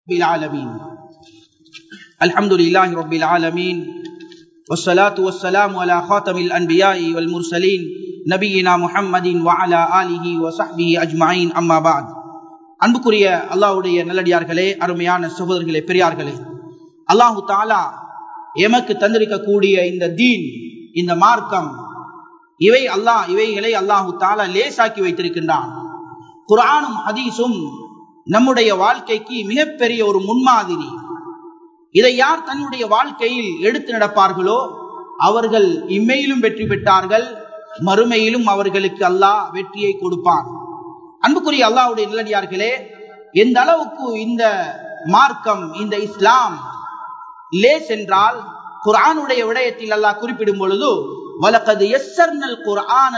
رب العالمين الحمد لله رب العالمين والصلاة والسلام على خاتم الأنبياء والمرسلين نبينا محمد وعلى آله وصحبه أجمعين أما بعد அன்புக்குரிய அல்லாஹுடைய நல்லடியார்களே அருமையான சகோதரர்களே பெரியார்களே அல்லாஹு தாலா எமக்கு தந்திருக்கக்கூடிய இந்த தீன் இந்த மார்க்கம் இவை அல்லாஹ் இவைகளை அல்லாஹு தாலா லேசாக்கி வைத்திருக்கின்றான் குரானும் ஹதீஸும் நம்முடைய வாழ்க்கைக்கு மிகப்பெரிய ஒரு முன்மாதிரி இதை யார் தன்னுடைய வாழ்க்கையில் எடுத்து நடப்பார்களோ அவர்கள் இம்மையிலும் வெற்றி பெற்றார்கள் மறுமையிலும் அவர்களுக்கு அல்லாஹ் வெற்றியை கொடுப்பான் அன்புக்குரிய அல்லாவுடைய நிலடியார்களே எந்த அளவுக்கு இந்த மார்க்கம் இந்த இஸ்லாம் லேஸ் என்றால் குரானுடைய விடயத்தில் அல்லாஹ் குறிப்பிடும் பொழுது வலக்கது எஸ்ஸர்னல் குரான்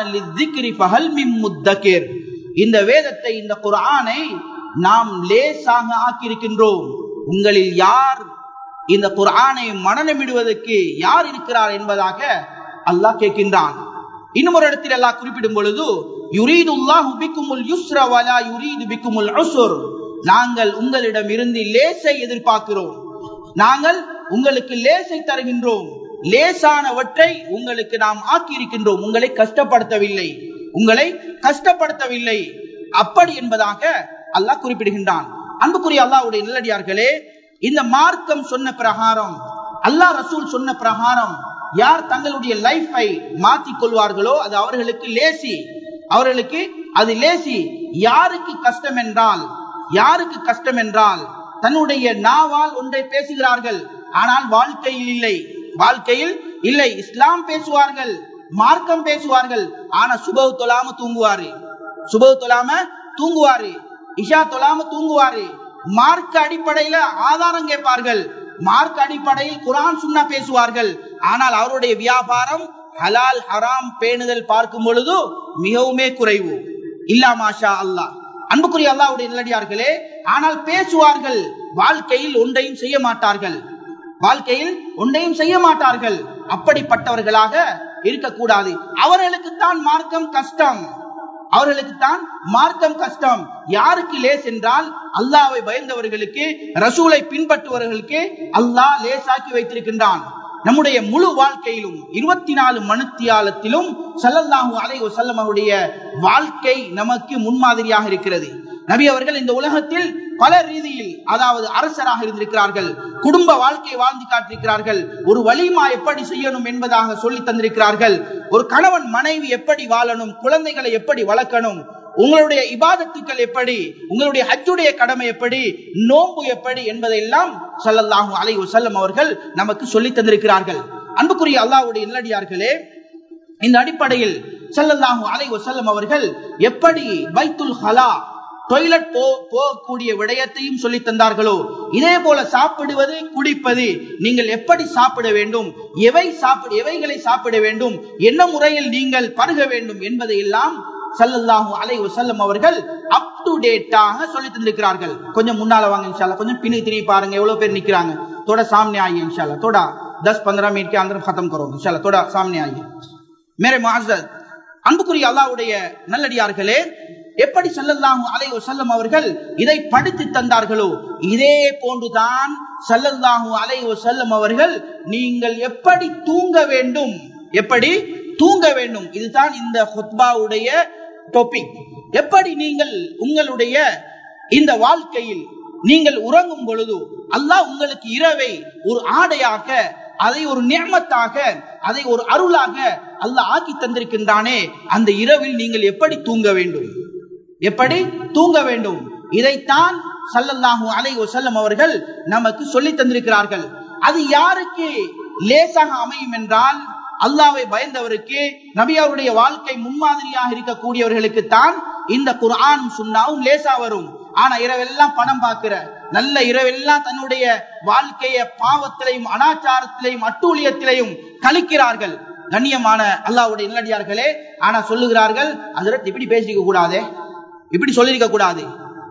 முத்தகிர் இந்த வேதத்தை இந்த குரானை நாம் லேசாக ஆக்கியிருக்கின்றோம் உங்களில் யார் இந்த குரானை மனநமிடுவதற்கு யார் இருக்கிறார் என்பதாக அல்லாஹ் கேட்கின்றான் இன்னும் ஒரு இடத்தில் அல்லாஹ் குறிப்பிடும் பொழுது யுரீதுல்லாஹு பிக்குமுல் யுஸ்ர வலா யுரீது பிக்குமுல் உஸ்ர் நாங்கள் உங்களிடம் இருந்து லேசை எதிர்பார்க்கிறோம் நாங்கள் உங்களுக்கு லேசை தருகின்றோம் லேசானவற்றை உங்களுக்கு நாம் ஆக்கி இருக்கின்றோம் உங்களை கஷ்டப்படுத்தவில்லை உங்களை கஷ்டப்படுத்தவில்லை அப்படி என்பதாக அல்லாஹ் குறிப்பிடுகின்றான் அன்புக்குரிய அல்லாவுடைய நல்லடியார்களே இந்த மார்க்கம் சொன்ன பிரகாரம் அல்லாஹ் ரசூல் சொன்ன பிரகாரம் யார் தங்களுடைய லைஃபை மாற்றிக் கொள்வார்களோ அது அவர்களுக்கு லேசி அவர்களுக்கு அது லேசி யாருக்கு கஷ்டம் என்றால் யாருக்கு கஷ்டம் என்றால் தன்னுடைய நாவால் ஒன்றை பேசுகிறார்கள் ஆனால் வாழ்க்கையில் இல்லை வாழ்க்கையில் இல்லை இஸ்லாம் பேசுவார்கள் மார்க்கம் பேசுவார்கள் ஆனா சுபவு தொழாம தூங்குவாரு சுபவு தொழாம தூங்குவாரு இஷா தொழாம தூங்குவாரு மார்க்க அடிப்படையில ஆதாரம் கேட்பார்கள் மார்க் அடிப்படையில் குரான் சுண்ணா பேசுவார்கள் ஆனால் அவருடைய வியாபாரம் ஹலால் ஹராம் பேணுதல் பார்க்கும் பொழுது மிகவுமே குறைவு இல்லா மாஷா அல்லாஹ் அன்புக்குரிய அல்லாவுடைய நிலடியார்களே ஆனால் பேசுவார்கள் வாழ்க்கையில் ஒன்றையும் செய்ய மாட்டார்கள் வாழ்க்கையில் ஒன்றையும் செய்ய மாட்டார்கள் அப்படிப்பட்டவர்களாக இருக்கக்கூடாது அவர்களுக்கு தான் மார்க்கம் கஷ்டம் அவர்களுக்கு தான் மார்க்கம் கஷ்டம் யாருக்கு லேஸ் என்றால் அல்லாவை பயந்தவர்களுக்கு ரசூலை பின்பற்றுவர்களுக்கு அல்லாஹ் லேசாக்கி வைத்திருக்கின்றான் நம்முடைய முழு வாழ்க்கையிலும் இருபத்தி நாலு மனுத்தியாலத்திலும் சல்லல்லாஹு அலை வசல்லம் அவருடைய வாழ்க்கை நமக்கு முன்மாதிரியாக இருக்கிறது நபி அவர்கள் இந்த உலகத்தில் பல ரீதியில் அதாவது அரசராக இருந்திருக்கிறார்கள் குடும்ப வாழ்க்கை வாழ்ந்து காட்டிருக்கிறார்கள் ஒரு வலிமா எப்படி செய்யணும் என்பதாக சொல்லி தந்திருக்கிறார்கள் ஒரு கணவன் மனைவி எப்படி வாழணும் குழந்தைகளை எப்படி வளர்க்கணும் உங்களுடைய இபாதத்துக்கள் எப்படி உங்களுடைய ஹஜ்ஜுடைய கடமை எப்படி நோம்பு எப்படி என்பதையெல்லாம் சல்லல்லாஹு அலை வசல்லம் அவர்கள் நமக்கு சொல்லி தந்திருக்கிறார்கள் அன்புக்குரிய அல்லாவுடைய நல்லடியார்களே இந்த அடிப்படையில் சல்லல்லாஹு அலை வசல்லம் அவர்கள் எப்படி பைத்துல் ஹலா டொய்லெட் போ போகக்கூடிய விடயத்தையும் சொல்லி தந்தார்களோ இதே போல சாப்பிடுவது குடிப்பது நீங்கள் எப்படி சாப்பிட வேண்டும் எவை சாப்பிட எவைகளை சாப்பிட வேண்டும் என்ன முறையில் நீங்கள் பருக வேண்டும் என்பதை எல்லாம் சல்லல்லாஹு அலை வசல்லம் அவர்கள் அப் டு டேட்டாக சொல்லி தந்திருக்கிறார்கள் கொஞ்சம் முன்னால வாங்க இன்ஷால்லா கொஞ்சம் பின்னி திணி பாருங்க எவ்வளவு பேர் நிக்கிறாங்க थोड़ा सामने आइए इंशाल्लाह थोड़ा 10 15 मिनट के अंदर खत्म करो इंशाल्लाह थोड़ा सामने आइए मेरे मुअज्जज அன்புக்குரிய அல்லாஹ்வுடைய நல்லடியார்களே எப்படி சல்லல்லாஹு அலை வசல்லம் அவர்கள் இதை படித்து தந்தார்களோ இதே போன்றுதான் சல்லல்லாஹு அலை வசல்லம் அவர்கள் நீங்கள் எப்படி தூங்க வேண்டும் எப்படி தூங்க வேண்டும் இதுதான் இந்த ஹுத்பாவுடைய டாபிக் எப்படி நீங்கள் உங்களுடைய இந்த வாழ்க்கையில் நீங்கள் உறங்கும் பொழுது அல்லாஹ் உங்களுக்கு இரவை ஒரு ஆடையாக அதை ஒரு நியமத்தாக அதை ஒரு அருளாக அல்லாஹ் ஆக்கி தந்திருக்கின்றானே அந்த இரவில் நீங்கள் எப்படி தூங்க வேண்டும் எப்படி தூங்க வேண்டும் இதைத்தான் சல்லல்லாஹு அலை வசல்லம் அவர்கள் நமக்கு சொல்லி தந்திருக்கிறார்கள் அது யாருக்கு லேசாக அமையும் என்றால் அல்லாவை பயந்தவருக்கு நபி அவருடைய வாழ்க்கை முன்மாதிரியாக இருக்கக்கூடியவர்களுக்கு தான் இந்த குர்ஆன் சுண்ணாவும் லேசா வரும் ஆனா இரவெல்லாம் பணம் பார்க்கிற நல்ல இரவெல்லாம் தன்னுடைய வாழ்க்கைய பாவத்திலையும் அனாச்சாரத்திலையும் அட்டூழியத்திலையும் கழிக்கிறார்கள் கண்ணியமான அல்லாவுடைய நல்லடியார்களே ஆனா சொல்லுகிறார்கள் அதில் இப்படி பேசிக்க கூடாதே இப்படி சொல்லிருக்க கூடாது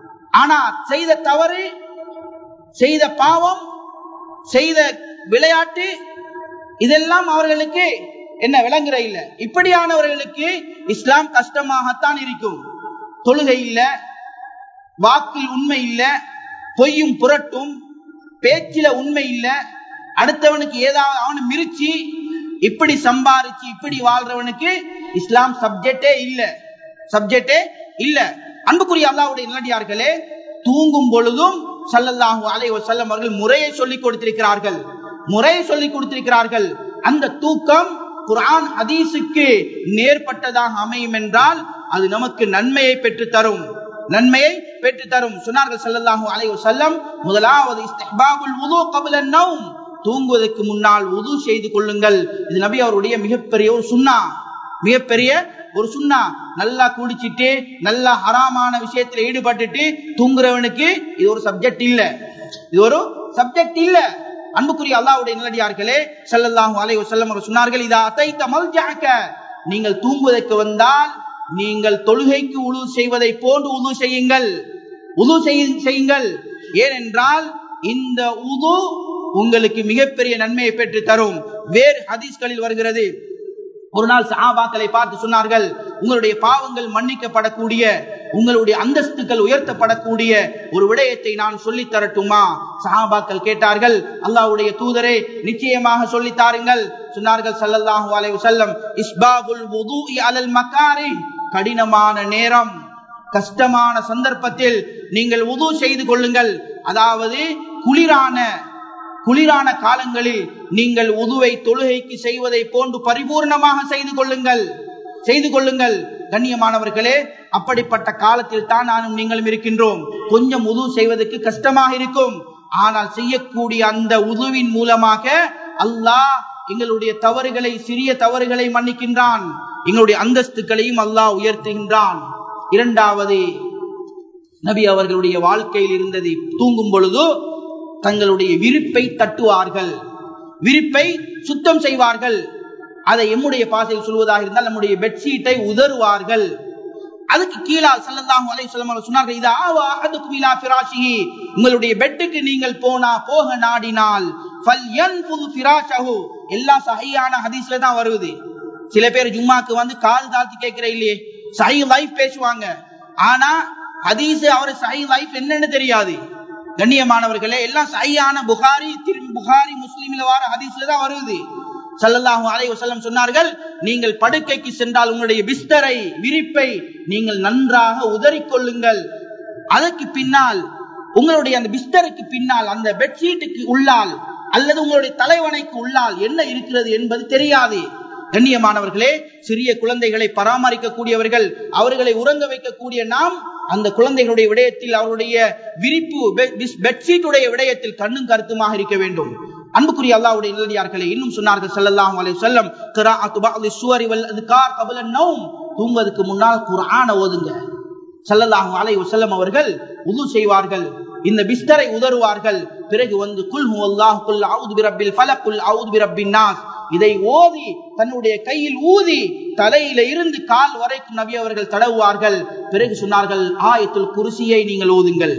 ஆனா செய்த தவறு செய்த பாவம் செய்த விளையாட்டு இதெல்லாம் அவர்களுக்கு என்ன விளங்குற இல்ல இப்படியானவர்களுக்கு இஸ்லாம் கஷ்டமாகத்தான் இருக்கும் தொழுகை இல்ல வாக்கில் உண்மை இல்ல பொய்யும் புரட்டும் பேச்சில உண்மை இல்ல அடுத்தவனுக்கு ஏதாவது அவனை மிரிச்சு இப்படி சம்பாரிச்சு இப்படி வாழ்றவனுக்கு இஸ்லாம் சப்ஜெக்டே இல்ல சப்ஜெக்டே இல்ல அன்புக்குரிய அல்லாவுடைய நிலடியார்களே தூங்கும் பொழுதும் சல்லல்லாஹு அலை வசல்லம் அவர்கள் முறையை சொல்லிக் கொடுத்திருக்கிறார்கள் முறையை சொல்லிக் கொடுத்திருக்கிறார்கள் அந்த தூக்கம் குரான் ஹதீஸுக்கு நேர்பட்டதாக அமையும் என்றால் அது நமக்கு நன்மையை பெற்று தரும் நன்மையை பெற்று தரும் சொன்னார்கள் சல்லல்லாஹு அலைஹி வஸல்லம் முதலாவது இஸ்திஹ்பாபுல் வுது கப்ல நௌம் தூங்குவதற்கு முன்னால் உது செய்து கொள்ளுங்கள் இது நபி அவருடைய மிகப்பெரிய ஒரு சுண்ணா மிகப்பெரிய ஒரு சுண்ணா நல்லா குடிச்சிட்டு நல்லா ஹராமான விஷயத்துல ஈடுபட்டுட்டு தூங்குறவனுக்கு இது ஒரு சப்ஜெக்ட் இல்ல இது ஒரு சப்ஜெக்ட் இல்ல அன்புக்குரிய அல்லாவுடைய நிலடியார்களே ஸல்லல்லாஹு அலைஹி வஸல்லம் அவர்கள் சொன்னார்கள் இதா அதைத்த மல்ஜஅக நீங்கள் தூங்குவதற்கு வந்தால் நீங்கள் தொழுகைக்கு உழு செய்வதை போன்று உழு செய்யுங்கள் உழு செய்யுங்கள் ஏனென்றால் இந்த உது உங்களுக்கு மிகப்பெரிய நன்மையை பெற்று தரும் வேறு ஹதீஸ்களில் வருகிறது ஒரு நாள் சஹாபாக்களை பார்த்து சொன்னார்கள் உங்களுடைய பாவங்கள் மன்னிக்கப்படக்கூடிய உங்களுடைய அந்தஸ்துகள் உயர்த்தப்படக்கூடிய ஒரு விடயத்தை நான் சொல்லித் தரட்டுமா சஹாபாக்கள் கேட்டார்கள் அல்லாஹ்வுடைய தூதரே நிச்சயமாக சொல்லித் தாருங்கள் சொன்னார்கள் ஸல்லல்லாஹு அலைஹி வஸல்லம் இஸ்பாபுல் வுதுஇ அலல் மக்காரி கடினமான நேரம் கஷ்டமான சந்தர்ப்பத்தில் நீங்கள் உது செய்து கொள்ளுங்கள் அதாவது குளிரான குளிரான காலங்களில் நீங்கள் உதுவை தொழுகைக்கு செய்வதை போன்று பரிபூர்ணமாக செய்து கொள்ளுங்கள் செய்து கொள்ளுங்கள் கண்ணியமானவர்களே அப்படிப்பட்ட காலத்தில் தான் நானும் நீங்களும் இருக்கின்றோம் கொஞ்சம் உது செய்வதற்கு கஷ்டமாக இருக்கும் ஆனால் செய்யக்கூடிய அந்த உதுவின் மூலமாக அல்லாஹ் எங்களுடைய தவறுகளை சிறிய தவறுகளை மன்னிக்கின்றான் எங்களுடைய அந்தஸ்துகளையும் அல்லாஹ் உயர்த்துகின்றான் இரண்டாவது நபி அவர்களுடைய வாழ்க்கையில் இருந்தது தூங்கும் பொழுது தங்களுடைய விரிப்பை தட்டுவார்கள் விரிப்பை சுத்தம் செய்வார்கள் அதை எம்முடைய பாசையில் சொல்வதாக இருந்தால் நம்முடைய பெட்ஷீட்டை உதறுவார்கள் அதுக்கு கீழா சல்லல்லாஹு அலைஹி வஸல்லம் சொன்னார்கள் இதா அஹதுக்கும் இலா ஃபிராஷிஹி உங்களுடைய பெட்டுக்கு நீங்கள் போனா போக நாடினால் ஃபல்யன்ஃபுல் ஃபிராஷஹு எல்லா சஹீஹான ஹதீஸ்ல தான் வருது சில பேர் ஜும்மாக்கு வந்து காது தாழ்த்தி கேட்கிற இல்லையே சஹீ லைஃப் பேசுவாங்க ஆனா ஹதீஸ் அவர் சஹீ லைஃப் என்னன்னு தெரியாது கண்ணியமானவர்களே எல்லாம் சையான புகாரி திரும்பி புகாரி முஸ்லீம்ல வர ஹதீஸ்ல தான் வருது சல்லல்லாஹு அலைஹி வஸல்லம் சொன்னார்கள் நீங்கள் படுக்கைக்கு சென்றால் உங்களுடைய பிஸ்தரை விரிப்பை நீங்கள் நன்றாக உதறிக்கொள்ளுங்கள் அதற்கு பின்னால் உங்களுடைய அந்த பிஸ்தருக்கு பின்னால் அந்த பெட்ஷீட்டுக்கு உள்ளால் அல்லது உங்களுடைய தலைவனைக்கு உள்ளால் என்ன இருக்கிறது என்பது தெரியாது கண்ணியமானவர்களே சிறிய குழந்தைகளை பராமரிக்கக்கூடியவர்கள் அவர்களை உறங்க வைக்கக்கூடிய நாம் அந்த குழந்தைகளுடைய விடயத்தில் அவருடைய விரிப்பு பெட்ஷீட்டுடைய விடயத்தில் கண்ணும் கருத்துமாக இருக்க வேண்டும் அன்புக்குரிய அல்லாவுடைய நிலடியார்களே இன்னும் சொன்னார்கள் ஸல்லல்லாஹு அலைஹி வஸல்லம் கிராஅத்து பஅதி சுவரி வல் அذ்கார் قبل النوم தூங்குவதற்கு முன்னால் குர்ஆனை ஓதுங்க ஸல்லல்லாஹு அலைஹி வஸல்லம் அவர்கள் உது செய்வார்கள் இந்த பிஸ்தரை உதறுவார்கள் பிறகு வந்து குல் ஹுவல்லாஹு குல் அஊது பிரப்பில் ஃபலக் குல் அஊது பிரப்பின் நாஸ் இதை ஓதி தன்னுடைய கையில் ஊதி தலையில இருந்து கால் வரைக்கும் நபி அவர்கள் தடவுவார்கள் பிறகு சொன்னார்கள் ஆயத்துல் குருசியை நீங்கள் ஓதுங்கள்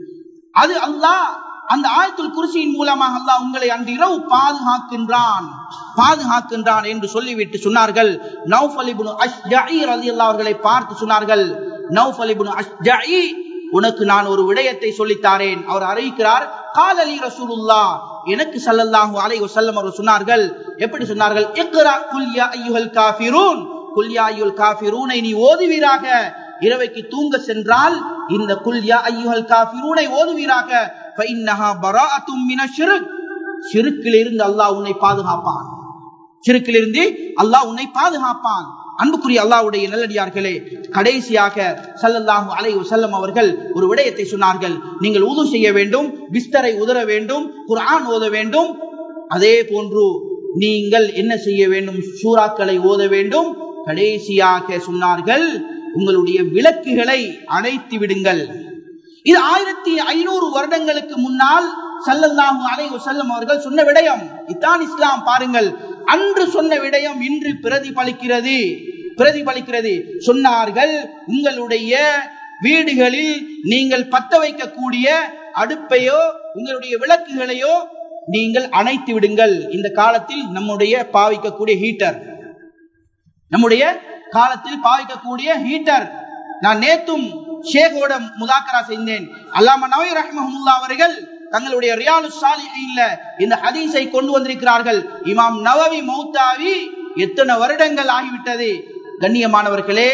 அது அல்லாஹ் அந்த ஆயத்துல் குருசியின் மூலமாக அல்லாஹ் உங்களை அன்று இரவு பாதுகாக்கின்றான் பாதுகாக்கின்றான் என்று சொல்லிவிட்டு சொன்னார்கள் நௌஃபல் இப்னு அஷ்ஜஇ ரலியல்லாஹு அவர்களை பார்த்து சொன்னார்கள் நௌஃபல் இப்னு அஷ்ஜஇ உனக்கு நான் ஒரு விடயத்தை சொல்லித்தாரேன் அவர் அறிவிக்கிறார் காலலி ரசூலுல்லா எனக்கு சல்லல்லாஹு அலைஹி வஸல்லம் அவர்கள் சொன்னார்கள் எப்படி சொன்னார்கள் இக்ரா குல் யா அய்யுஹல் காஃபிரூன் குல் யா அய்யுல் காஃபிரூனை நீ ஓதுவீராக இரவைக்கு தூங்க சென்றால் இந்த குல் யா அய்யுஹல் காஃபிரூனை ஓதுவீராக ஃபஇன்னஹா பராஅத்தும் மினஷ் ஷிர்க் ஷிர்க்கிலிருந்து அல்லாஹ் உன்னை பாதுகாப்பான் ஷிர்க்கிலிருந்து அல்லாஹ் உன்னை பாதுகாப்பான் அன்புக்குரிய அல்லாவுடைய நல்லடியார்களே கடைசியாக சல்லல்லாஹு அலைஹி வஸல்லம் அவர்கள் ஒரு விடயத்தை சொன்னார்கள் நீங்கள் உது செய்ய வேண்டும் பிஸ்தரை உதற வேண்டும் குர்ஆன் ஓத வேண்டும் அதே போன்று நீங்கள் என்ன செய்ய வேண்டும் சூறாக்களை ஓத வேண்டும் கடைசியாக சொன்னார்கள் உங்களுடைய விளக்குகளை அணைத்து விடுங்கள் இது ஆயிரத்தி ஐநூறு வருடங்களுக்கு முன்னால் சல்லல்லாஹு அலைஹி வஸல்லம் அவர்கள் சொன்ன விடயம் இதான் இஸ்லாம் பாருங்கள் அன்று சொன்ன விடயம் இன்று பிரதிபலிக்கிறது பிரதிபலிக்கிறது சொன்னார்கள் உங்களுடைய வீடுகளில் நீங்கள் பத்த வைக்கக்கூடிய அடுப்பையோ உங்களுடைய விளக்குகளையோ நீங்கள் அணைத்து விடுங்கள் இந்த காலத்தில் நம்முடைய பாவிக்கக்கூடிய ஹீட்டர் நம்முடைய காலத்தில் பாவிக்கக்கூடிய ஹீட்டர் நான் நேத்தும் ஷேகோட முதாக்கரா செய்தேன் அல்லாம நவை ரஹ்மஹமுல்லா அவர்கள் தங்களுடைய ரியாலு சாலிஹின்ல இந்த ஹதீஸை கொண்டு வந்திருக்கிறார்கள் இமாம் நவவி மௌத்தாவி எத்தனை வருடங்கள் ஆகிவிட்டது கண்ணியமானவர்களே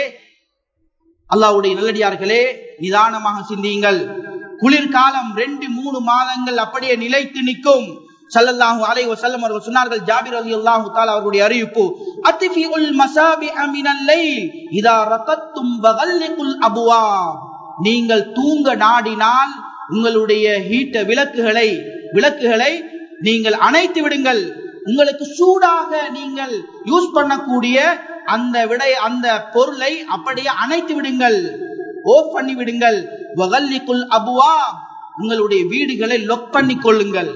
அல்லாவுடைய நல்லடியார்களே நிதானமாக சிந்தியுங்கள் குளிர்காலம் ரெண்டு மூணு மாதங்கள் அப்படியே நிலைத்து நிற்கும் சல்லல்லாஹு அலைஹி வஸல்லம் அவர்கள் சொன்னார்கள் ஜாபிர் ரலியல்லாஹு தஆலா அவர்களுடைய அறிவிப்பு அத்ஃபிஉல் மசாபிஅ மினல் லைல் இதா ரகத்தும் வகல்லிகுல் அபுவாப் நீங்கள் தூங்க நாடினால் உங்களுடைய ஹீட்ட விளக்குகளை விளக்குகளை நீங்கள் அணைத்து விடுங்கள் உங்களுக்கு சூடாக நீங்கள் யூஸ் பண்ணக்கூடிய அந்த விடை அந்த பொருளை அப்படியே அணைத்து விடுங்கள் ஓஃப் பண்ணி விடுங்கள் வகல்லிக்குல் அபுவா உங்களுடைய வீடுகளை லொக் பண்ணி கொள்ளுங்கள்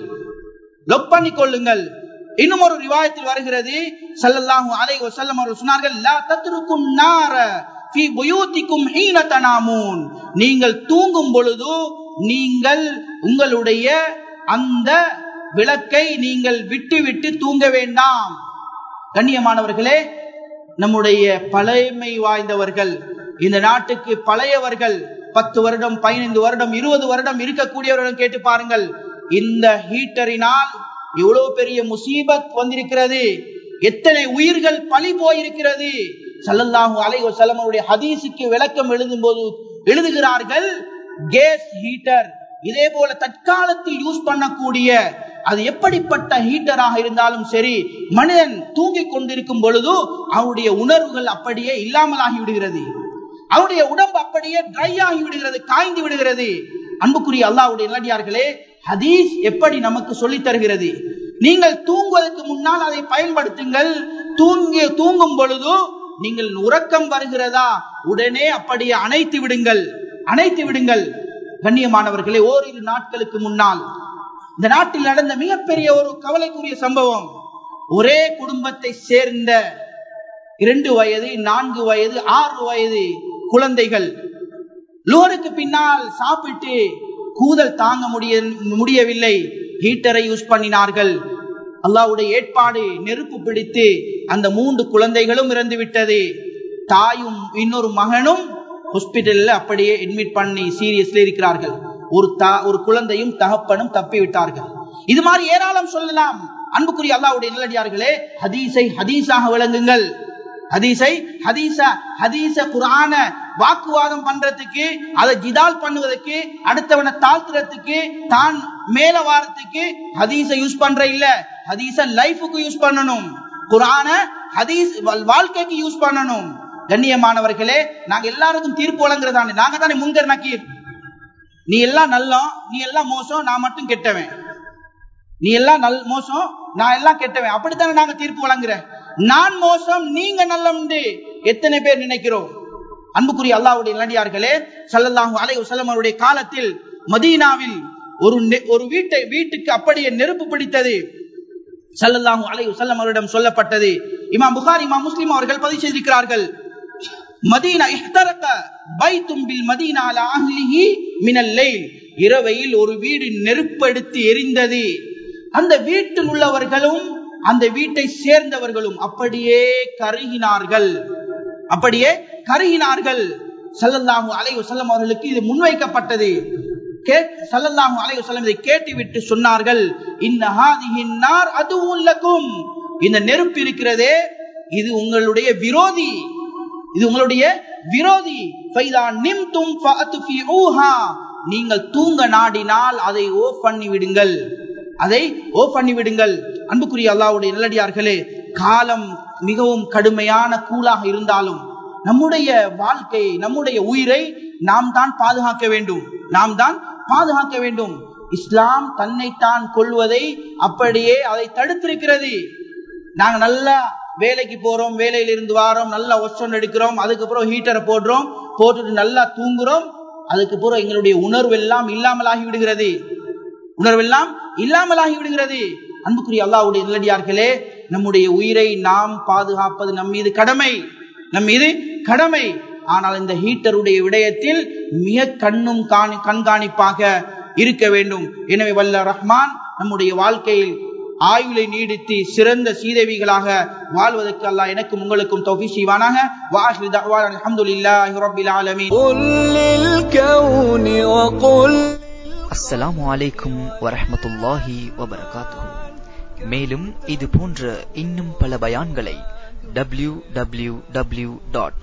லொக் பண்ணி கொள்ளுங்கள் இன்னும் ஒரு ரிவாயத்தில் வருகிறது சல்லல்லாஹு அலைஹி வஸல்லம் அவர்கள் சொன்னார்கள் லா தத்ருக்கும் நார ஃபீ புயூத்திக்கும் ஹீன தனாமூன் நீங்கள் தூங்கும் பொழுது நீங்கள் உங்களுடைய அந்த விளக்கை நீங்கள் விட்டு விட்டு தூங்க வேண்டாம் கண்ணியமானவர்களே நம்முடைய பழைமை வாய்ந்தவர்கள் இந்த நாட்டுக்கு பழையவர்கள் பத்து வருடம் பதினைந்து வருடம் இருபது வருடம் இருக்கக்கூடியவர்கள் கேட்டு பாருங்கள் இந்த ஹீட்டரினால் எவ்வளவு பெரிய முசீபத் வந்திருக்கிறது எத்தனை உயிர்கள் பழி போயிருக்கிறது சல்லல்லாஹு அலைஹி வஸல்லம் அவருடைய ஹதீஸுக்கு விளக்கம் எழுதும் போது எழுதுகிறார்கள் கேஸ் ஹீட்டர் இதே போல தற்காலத்தில் யூஸ் பண்ணக்கூடிய அது எப்படிப்பட்ட ஹீட்டராக இருந்தாலும் சரி மனிதன் தூங்கிக் கொண்டிருக்கும் பொழுது அவனுடைய உணர்வுகள் அப்படியே இல்லாமலாகி விடுகிறது அவனுடைய உடம்பு அப்படியே ட்ரை ஆகி விடுகிறது காய்ந்து விடுகிறது அன்புக்குரிய அல்லாவுடைய நல்லடியார்களே ஹதீஸ் எப்படி நமக்கு சொல்லித் தருகிறது நீங்கள் தூங்குவதற்கு முன்னால் அதை பயன்படுத்துங்கள் தூங்கி தூங்கும் பொழுது நீங்கள் உறக்கம் வருகிறதா உடனே அப்படியே அணைத்து விடுங்கள் அணைத்து விடுங்கள் கண்ணியமானவர்களே ஓரிரு நாட்களுக்கு முன்னால் இந்த நாட்டில் நடந்த மிகப்பெரிய ஒரு கவலைக்குரிய சம்பவம் ஒரே குடும்பத்தை சேர்ந்த இரண்டு வயது நான்கு வயது ஆறு வயது குழந்தைகள் லோருக்கு பின்னால் சாப்பிட்டு கூதல் தாங்க முடிய முடியவில்லை ஹீட்டரை யூஸ் பண்ணினார்கள் அல்லாவுடைய ஏற்பாடு நெருப்பு பிடித்து அந்த மூன்று குழந்தைகளும் இறந்து விட்டது தாயும் இன்னொரு மகனும் ஹாஸ்பிட்டல்ல அப்படியே அட்மிட் பண்ணி சீரியஸ்ல இருக்கிறார்கள் ஒரு தா ஒரு குழந்தையும் தகப்பனும் தப்பி விட்டார்கள் இது மாதிரி ஏராளம் சொல்லலாம் அன்புக்குரிய அல்லாவுடைய நல்லடியார்களே ஹதீஸை ஹதீஸாக விளங்குங்கள் ஹதீஸை ஹதீச ஹதீச குரான வாக்குவாதம் பண்றதுக்கு அதை ஜிதால் பண்ணுவதற்கு அடுத்தவனை தாழ்த்துறதுக்கு தான் மேல வாரத்துக்கு ஹதீஸை யூஸ் பண்ற இல்ல ஹதீஸ லைஃபுக்கு யூஸ் பண்ணணும் குரான ஹதீஸ் வாழ்க்கைக்கு யூஸ் பண்ணணும் கண்ணியமானவர்களே நாங்க எல்லாருக்கும் தீர்ப்பு வழங்குறதானே நாங்க தானே முங்கர் நக்கீர் நீ எல்லாம் நல்லோம் நீ எல்லாம் மோசம் நான் மட்டும் கெட்டவன் நீ எல்லாம் நல் மோசம் நான் எல்லாம் கெட்டவன் அப்படித்தானே நாங்க தீர்ப்பு வழங்குறேன் நான் மோசம் நீங்க நல்லம்னு எத்தனை பேர் நினைக்கிறோம் அன்புக்குரிய அல்லாவுடைய நல்லடியார்களே சல்லல்லாஹு அலைஹி வஸல்லம் அவருடைய காலத்தில் மதீனாவில் ஒரு ஒரு வீட்டை வீட்டுக்கு அப்படியே நெருப்பு பிடித்தது சல்லல்லாஹு அலைஹி வஸல்லம் அவரிடம் சொல்லப்பட்டது இமாம் புகாரி இமாம் முஸ்லிம் அவர்கள் பதிவு செய்திருக்கிறார்கள் மதீனா இஹ்தரக பைத்தும் பில் மதீனா அலா அஹ்லிஹி மினல் லைல் இரவையில் ஒரு வீடு நெருப்படுத்தி எரிந்தது அந்த வீட்டில் உள்ளவர்களும் அந்த வீட்டை சேர்ந்தவர்களும் அப்படியே கருகினார்கள் அப்படியே கருகினார்கள் சல்லல்லாஹு அலைஹி வஸல்லம் அவர்களுக்கு இது முன்வைக்கப்பட்டது சல்லல்லாஹு அலைஹி வஸல்லம் இதை கேட்டுவிட்டு சொன்னார்கள் இந்த ஹாதிஹின் நார் அதுவுல்லக்கும் இந்த நெருப்பு இருக்கிறதே இது உங்களுடைய விரோதி இது உங்களுடைய விரோதி ஃபைதா நிம்தும் ஃபஅத்ஃபிஊஹா நீங்கள் தூங்க நாடினால் அதை ஓஃப் பண்ணி விடுங்கள் அதை ஓஃப் பண்ணி விடுங்கள் அன்புக்குரிய அல்லாவுடைய நல்லடியார்களே காலம் மிகவும் கடுமையான கூலாக இருந்தாலும் நம்முடைய வாழ்க்கை நம்முடைய உயிரை நாம் தான் பாதுகாக்க வேண்டும் நாம் தான் பாதுகாக்க வேண்டும் இஸ்லாம் தன்னைத்தான் கொள்வதை அப்படியே அதை தடுத்திருக்கிறது நாங்க நல்லா வேலைக்கு போறோம் வேலையில இருந்து வாரோம் நல்லா ஒசன் எடுக்கிறோம் அதுக்கப்புறம் ஹீட்டரை போடுறோம் போட்டுட்டு நல்லா தூங்குறோம் அதுக்கப்புறம் எங்களுடைய உணர்வு எல்லாம் இல்லாமலாகி விடுகிறது உணர்வெல்லாம் இல்லாமலாகி விடுகிறது அன்புக்குரிய அல்லாவுடைய நல்லடியார்களே நம்முடைய உயிரை நாம் பாதுகாப்பது நம் மீது கடமை நம் மீது கடமை ஆனால் இந்த ஹீட்டருடைய விடயத்தில் மிக கண்ணும் கண்காணிப்பாக இருக்க வேண்டும் எனவே வல்ல ரஹ்மான் நம்முடைய வாழ்க்கையில் ஆயுளை நீடித்து சிறந்த சீதேவிகளாக வாழ்வதற்கு அல்லாஹ் எனக்கும் உங்களுக்கும் தௌஃபி செய்வானாக வாஹிர் தஅவானா அல்ஹம்துலில்லாஹி ரப்பில் ஆலமீன் قل للكون وقل அஸ்ஸலாமு அலைக்கும் வரஹ்மத்துல்லாஹி வபரகாத்துஹு மேலும் இது போன்ற இன்னும் பல பயான்களை W W W dot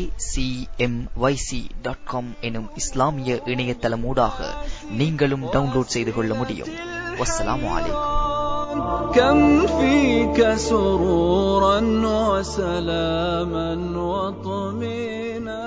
dot com எனும் இஸ்லாமிய இணையதளமூடாக நீங்களும் டவுன்லோட் செய்து கொள்ள முடியும் வஸ்ஸலாமு அலைக்கும் كم فيك سرورا وسلاما وطمينا